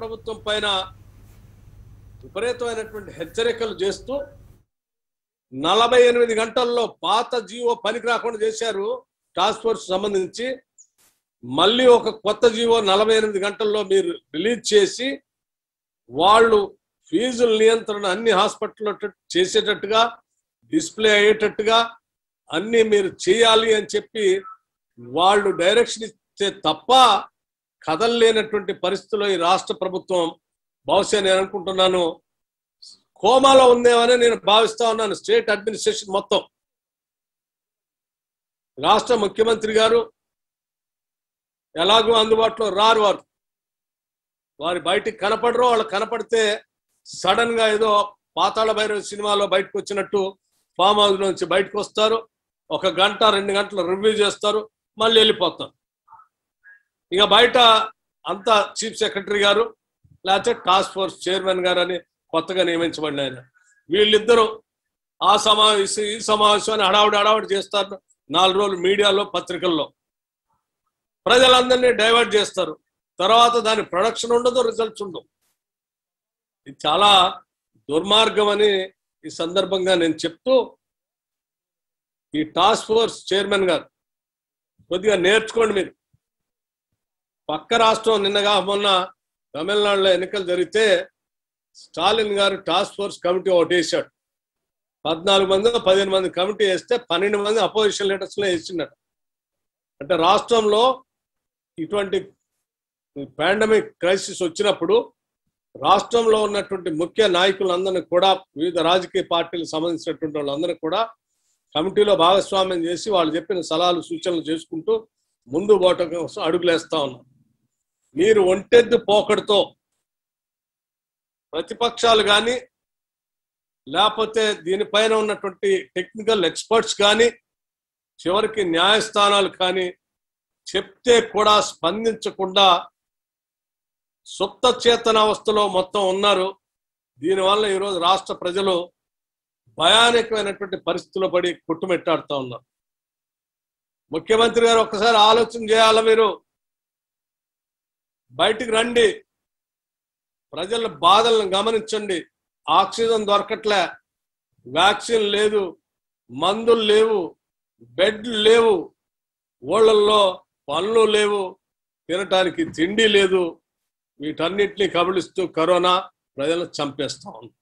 ప్రభుత్వం పైన విపరీతమైనటువంటి హెచ్చరికలు చేస్తూ నలభై ఎనిమిది గంటల్లో పాత జీవో పనికి రాకుండా చేశారు టాస్క్ ఫోర్స్ సంబంధించి మళ్ళీ ఒక కొత్త జీవో నలభై ఎనిమిది గంటల్లో మీరు రిలీజ్ చేసి వాళ్ళు ఫీజుల నియంత్రణ అన్ని హాస్పిటల్లో చేసేటట్టుగా డిస్ప్లే అయ్యేటట్టుగా అన్ని మీరు చేయాలి అని చెప్పి వాళ్ళు డైరెక్షన్ ఇస్తే తప్ప కదలలేనటువంటి పరిస్థితిలో ఈ రాష్ట్ర ప్రభుత్వం బహుశా నేను అనుకుంటున్నాను కోమాలో ఉందేమని నేను భావిస్తా ఉన్నాను స్టేట్ అడ్మినిస్ట్రేషన్ మొత్తం రాష్ట్ర ముఖ్యమంత్రి గారు ఎలాగో అందుబాటులో రారు వారు వారి బయటికి కనపడరు వాళ్ళు కనపడితే సడన్ గా ఏదో పాతాళ భైరవ సినిమాలో బయటకు వచ్చినట్టు ఫామ్ హౌస్ నుంచి బయటకు వస్తారు ఒక గంట రెండు గంటలు రివ్యూ చేస్తారు మళ్ళీ వెళ్ళిపోతారు ఇక బయట అంతా చీఫ్ సెక్రటరీ గారు లేకపోతే టాస్క్ ఫోర్స్ చైర్మన్ గారు అని కొత్తగా నియమించబడిన ఆయన వీళ్ళిద్దరూ ఆ సమావేశం ఈ సమావేశాన్ని హడావుడి హడావుడి చేస్తారు నాలుగు రోజులు మీడియాలో పత్రికల్లో ప్రజలందరినీ డైవర్ట్ చేస్తారు తర్వాత దాని ప్రొడక్షన్ ఉండదు రిజల్ట్స్ ఉండవు ఇది చాలా దుర్మార్గం అని ఈ సందర్భంగా నేను చెప్తూ ఈ టాస్క్ ఫోర్స్ చైర్మన్ గారు కొద్దిగా నేర్చుకోండి మీరు పక్క రాష్ట్రం నిన్నగా మొన్న తమిళనాడులో ఎన్నికలు జరిగితే స్టాలిన్ గారు టాస్క్ ఫోర్స్ కమిటీ ఒకటి వేసాడు పద్నాలుగు మంది పదిహేను మంది కమిటీ వేస్తే పన్నెండు మంది అపోజిషన్ లీడర్స్ లో వేసిండట అంటే రాష్ట్రంలో ఇటువంటి పాండమిక్ క్రైసిస్ వచ్చినప్పుడు రాష్ట్రంలో ఉన్నటువంటి ముఖ్య నాయకులందరినీ కూడా వివిధ రాజకీయ పార్టీలకు సంబంధించినటువంటి వాళ్ళందరినీ కూడా కమిటీలో భాగస్వామ్యం చేసి వాళ్ళు చెప్పిన సలహాలు సూచనలు చేసుకుంటూ ముందు పోవటం కోసం అడుగులేస్తా ఉన్నాం మీరు ఒంటెద్దు పోకడితో ప్రతిపక్షాలు కానీ లేకపోతే దీనిపైన ఉన్నటువంటి టెక్నికల్ ఎక్స్పర్ట్స్ కానీ చివరికి న్యాయస్థానాలు కానీ చెప్తే కూడా స్పందించకుండా సుప్త చేతనావస్థలో మొత్తం ఉన్నారు దీనివల్ల ఈరోజు రాష్ట్ర ప్రజలు భయానకమైనటువంటి పరిస్థితుల్లో పడి కొట్టుమెట్టాడుతూ ఉన్నారు ముఖ్యమంత్రి గారు ఒక్కసారి ఆలోచన చేయాల మీరు బయటికి రండి ప్రజల బాధలను గమనించండి ఆక్సిజన్ దొరకట్లే వ్యాక్సిన్ లేదు మందులు లేవు బెడ్లు లేవు ఊళ్ళల్లో పనులు లేవు తినటానికి తిండి లేదు వీటన్నిటిని కబళిస్తూ కరోనా ప్రజలను చంపేస్తా ఉంది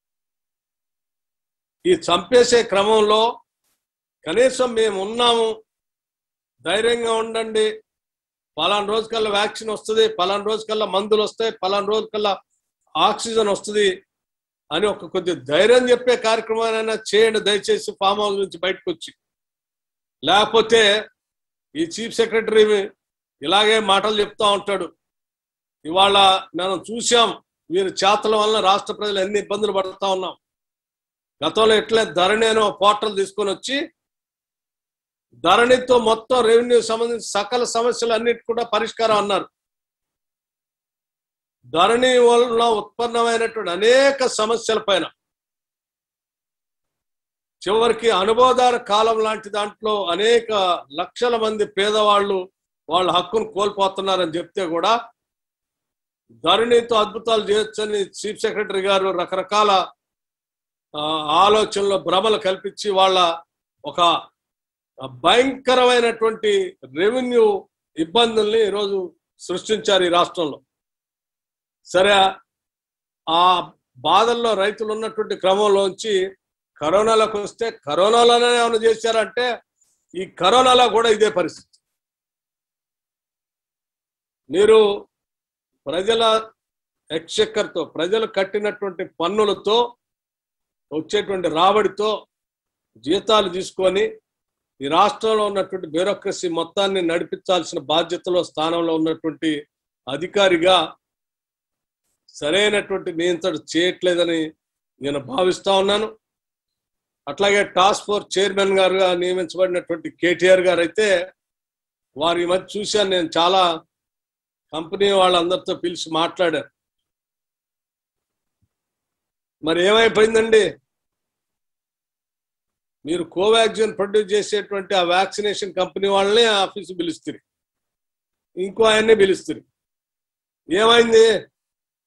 ఈ చంపేసే క్రమంలో కనీసం మేము ఉన్నాము ధైర్యంగా ఉండండి పలానా రోజు కల్లా వ్యాక్సిన్ వస్తుంది పలానా రోజు కల్లా మందులు వస్తాయి పలానా రోజు కల్లా ఆక్సిజన్ వస్తుంది అని ఒక కొద్ది ధైర్యం చెప్పే కార్యక్రమాన్ని చేయండి దయచేసి ఫామ్ హౌస్ నుంచి బయటకు వచ్చి లేకపోతే ఈ చీఫ్ సెక్రటరీ ఇలాగే మాటలు చెప్తా ఉంటాడు ఇవాళ మనం చూసాం వీరి చేతల వలన రాష్ట్ర ప్రజలు ఎన్ని ఇబ్బందులు పడుతా ఉన్నాం గతంలో ఎట్లే ధరణి అనే పోర్టల్ తీసుకొని వచ్చి ధరణితో మొత్తం రెవెన్యూ సంబంధించి సకల సమస్యలు అన్నిటి కూడా పరిష్కారం అన్నారు ధరణి వలన ఉత్పన్నమైనటువంటి అనేక సమస్యల పైన చివరికి అనుబోధార కాలం లాంటి దాంట్లో అనేక లక్షల మంది పేదవాళ్ళు వాళ్ళ హక్కును కోల్పోతున్నారని చెప్తే కూడా ధరణితో అద్భుతాలు చేయొచ్చని చీఫ్ సెక్రటరీ గారు రకరకాల ఆలోచనలు భ్రమలు కల్పించి వాళ్ళ ఒక భయంకరమైనటువంటి రెవెన్యూ ఇబ్బందుల్ని ఈరోజు సృష్టించారు ఈ రాష్ట్రంలో సరే ఆ బాధల్లో రైతులు ఉన్నటువంటి క్రమంలోంచి కరోనాలోకి వస్తే కరోనాలోనే ఏమైనా చేశారంటే ఈ కరోనాలో కూడా ఇదే పరిస్థితి మీరు ప్రజల ఎక్స్చెక్కర్తో ప్రజలు కట్టినటువంటి పన్నులతో వచ్చేటువంటి రాబడితో జీతాలు తీసుకొని ఈ రాష్ట్రంలో ఉన్నటువంటి బ్యూరోక్రసీ మొత్తాన్ని నడిపించాల్సిన బాధ్యతలో స్థానంలో ఉన్నటువంటి అధికారిగా సరైనటువంటి నియంత్రణ చేయట్లేదని నేను భావిస్తా ఉన్నాను అట్లాగే టాస్క్ ఫోర్స్ చైర్మన్ గారుగా నియమించబడినటువంటి కేటీఆర్ గారు అయితే వారి మధ్య చూశాను నేను చాలా కంపెనీ వాళ్ళందరితో పిలిచి మాట్లాడారు మరి ఏమైపోయిందండి మీరు కోవాక్సిన్ ప్రొడ్యూస్ చేసేటువంటి ఆ వ్యాక్సినేషన్ కంపెనీ వాళ్ళని ఆఫీసు పిలుస్తుంది ఇంకో ఆయన్ని పిలుస్తుంది ఏమైంది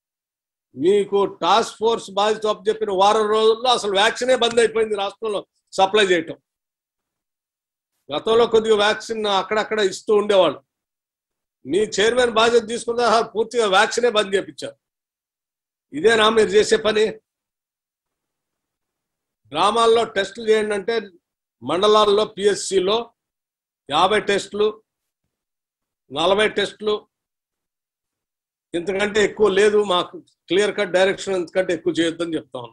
మీకు టాస్క్ ఫోర్స్ బాధ్యత చెప్పిన వారం రోజుల్లో అసలు వ్యాక్సినే బంద్ అయిపోయింది రాష్ట్రంలో సప్లై చేయటం గతంలో కొద్దిగా వ్యాక్సిన్ అక్కడక్కడ ఇస్తూ ఉండేవాళ్ళు మీ చైర్మన్ బాధ్యత తీసుకున్న పూర్తిగా వ్యాక్సినే బంద్ చేయించారు ఇదేనా మీరు చేసే పని గ్రామాల్లో టెస్టులు చేయండి అంటే మండలాల్లో పిఎస్సిలో యాభై టెస్టులు నలభై టెస్టులు ఇంతకంటే ఎక్కువ లేదు మాకు క్లియర్ కట్ డైరెక్షన్ ఇంతకంటే ఎక్కువ చేయొద్దని చెప్తాను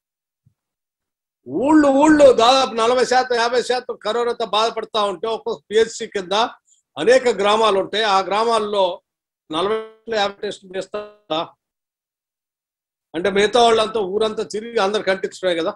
ఊళ్ళు ఊళ్ళు దాదాపు నలభై శాతం యాభై శాతం కరోనాతో బాధపడతా ఉంటే ఒక్కొక్క పిహెచ్సి కింద అనేక గ్రామాలు ఉంటాయి ఆ గ్రామాల్లో నలభై యాభై టెస్టులు చేస్తా అంటే మిగతా వాళ్ళంతా ఊరంతా తిరిగి అందరు కంటించడమే కదా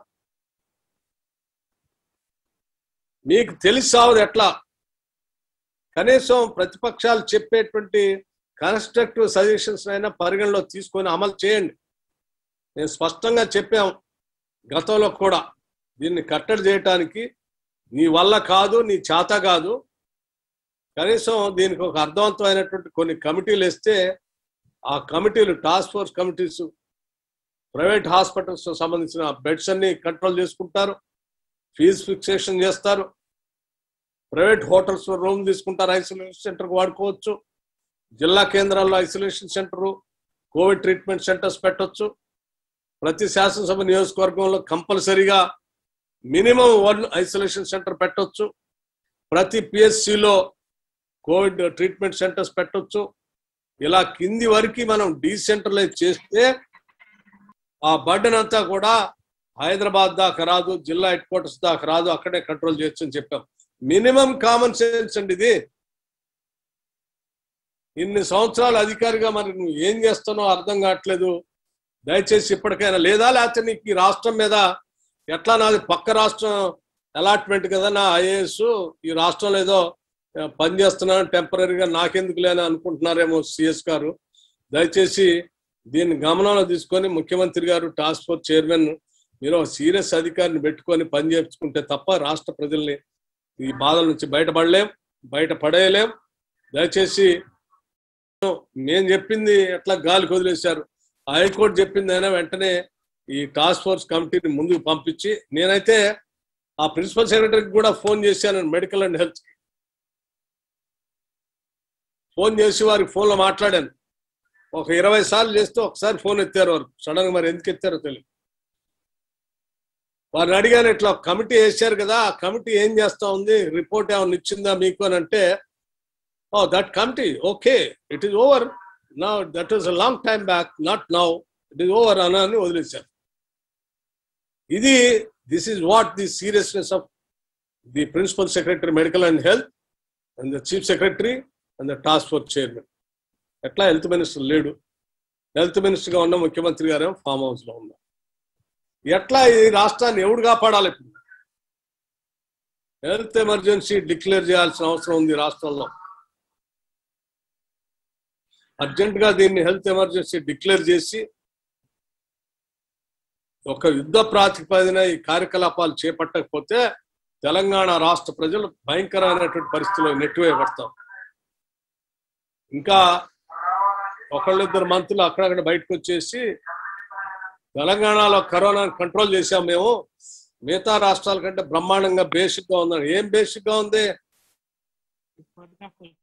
మీకు తెలిసి సావదు ఎట్లా కనీసం ప్రతిపక్షాలు చెప్పేటువంటి కన్స్ట్రక్టివ్ సజెషన్స్ అయినా పరిగణలో తీసుకొని అమలు చేయండి నేను స్పష్టంగా చెప్పాం గతంలో కూడా దీన్ని కట్టడి చేయటానికి నీ వల్ల కాదు నీ చేత కాదు కనీసం దీనికి ఒక అర్థవంతమైనటువంటి కొన్ని కమిటీలు ఇస్తే ఆ కమిటీలు task force committees private hospitals సంబంధించిన బెడ్స్ అన్ని కంట్రోల్ చేసుకుంటారు ఫీజు ఫిక్సేషన్ చేస్తారు ప్రైవేట్ హోటల్స్ రూమ్ తీసుకుంటారు ఐసోలేషన్ సెంటర్కి వాడుకోవచ్చు జిల్లా కేంద్రాల్లో isolation centre Covid treatment centres పెట్టొచ్చు ప్రతి శాసనసభ నియోజకవర్గంలో కంపల్సరీగా మినిమం వన్ ఐసోలేషన్ సెంటర్ పెట్టొచ్చు ప్రతి పిఎస్సిలో కోవిడ్ ట్రీట్మెంట్ సెంటర్స్ పెట్టొచ్చు ఇలా కింది వరకు మనం డీసెంట్రలైజ్ చేస్తే ఆ బర్డెన్ అంతా కూడా హైదరాబాద్ దాకా రాదు జిల్లా హెడ్ క్వార్టర్స్ దాకా రాదు అక్కడే కంట్రోల్ చేయొచ్చు అని చెప్పాం మినిమం కామన్ సెన్స్ అండి ఇది ఇన్ని సంవత్సరాలు అధికారిగా మరి నువ్వు ఏం చేస్తున్నావు అర్థం కావట్లేదు దయచేసి ఇప్పటికైనా లేదా లేకపోతే నీకు ఈ రాష్ట్రం మీద ఎట్లా నాది పక్క రాష్ట్రం అలాట్మెంట్ కదా నా ఐఏఎస్ ఈ రాష్ట్రంలో ఏదో పని చేస్తున్నాను టెంపరీగా నాకెందుకు లేని అనుకుంటున్నారేమో సిఎస్ గారు దయచేసి దీన్ని గమనంలో తీసుకొని ముఖ్యమంత్రి గారు టాస్క్ ఫోర్స్ చైర్మన్ మీరు సీరియస్ అధికారిని పెట్టుకొని పని చేయించుకుంటే తప్ప రాష్ట్ర ప్రజల్ని ఈ బాధల నుంచి బయటపడలేం బయట పడేయలేం దయచేసి నేను చెప్పింది ఎట్లా గాలికి వదిలేశారు హైకోర్టు చెప్పింది అయినా వెంటనే ఈ టాస్క్ ఫోర్స్ కమిటీని ముందుకు పంపించి నేనైతే ఆ ప్రిన్సిపల్ సెక్రటరీకి కూడా ఫోన్ చేశాను మెడికల్ అండ్ హెల్త్ ఫోన్ చేసి వారికి ఫోన్లో మాట్లాడాను ఒక ఇరవై సార్లు చేస్తే ఒకసారి ఫోన్ ఎత్తారు వారు సడన్ గా మరి ఎందుకు ఎత్తారో తెలియదు వారిని అడిగాను ఇట్లా కమిటీ వేశారు కదా ఆ కమిటీ ఏం చేస్తా ఉంది రిపోర్ట్ ఏమైనా ఇచ్చిందా మీకు అని అంటే oh that committee okay it is over నా that is a long time back not now it is over అని వదిలేశారు ఇది this is what the seriousness of the principal secretary medical and health and the chief secretary and the task force chairman ఎట్లా health minister లేడు health మినిస్టర్గా ఉన్న ముఖ్యమంత్రి గారేమో farm house లో ఉన్నారు ఎట్లా ఈ రాష్ట్రాన్ని ఎవడు కాపాడాలి ఇప్పుడు హెల్త్ ఎమర్జెన్సీ డిక్లేర్ చేయాల్సిన అవసరం ఉంది రాష్ట్రంలో అర్జెంట్ గా దీన్ని హెల్త్ ఎమర్జెన్సీ డిక్లేర్ చేసి ఒక యుద్ధ ప్రాతిపదిన ఈ కార్యకలాపాలు చేపట్టకపోతే తెలంగాణ రాష్ట్ర ప్రజలు భయంకరమైనటువంటి పరిస్థితుల్లో నెట్టివేయబడతాం ఇంకా ఒకళ్ళిద్దరు మంత్రులు అక్కడక్కడ బయటకు వచ్చేసి తెలంగాణలో కరోనా కంట్రోల్ చేశాం మేము మిగతా రాష్ట్రాల కంటే బ్రహ్మాండంగా బేసిక్ గా ఉందని ఏం బేసిక్ గా ఉంది